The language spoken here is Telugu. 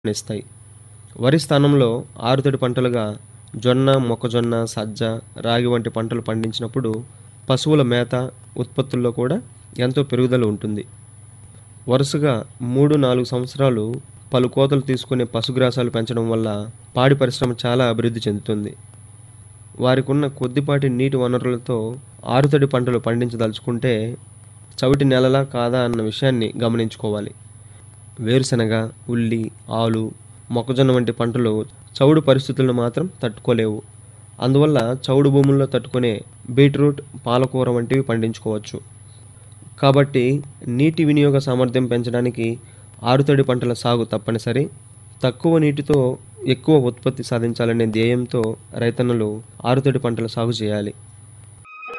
ఇస్తాయి వరి స్థానంలో ఆరుతడి పంటలుగా జొన్న మొక్కజొన్న సజ్జ రాగి వంటి పంటలు పండించినప్పుడు పశువుల మేత ఉత్పత్తుల్లో కూడా ఎంతో పెరుగుదల ఉంటుంది వరుసగా మూడు నాలుగు సంవత్సరాలు పలు కోతలు తీసుకునే పశుగ్రాసాలు పెంచడం వల్ల పాడి పరిశ్రమ చాలా అభివృద్ధి చెందుతుంది వారికున్న కొద్దిపాటి నీటి వనరులతో ఆరుతడి పంటలు పండించదలుచుకుంటే చవిటి నెలలా కాదా అన్న విషయాన్ని గమనించుకోవాలి వేరుశనగ ఉల్లి ఆలు మొక్కజొన్న వంటి పంటలు చౌడు పరిస్థితులను మాత్రం తట్టుకోలేవు అందువల్ల చౌడు భూముల్లో తట్టుకునే బీట్రూట్ పాలకూర వంటివి పండించుకోవచ్చు కాబట్టి నీటి వినియోగ సామర్థ్యం పెంచడానికి ఆరుతడి పంటల సాగు తప్పనిసరి తక్కువ నీటితో ఎక్కువ ఉత్పత్తి సాధించాలనే ధ్యేయంతో రైతన్నలు ఆరుతడి పంటల సాగు చేయాలి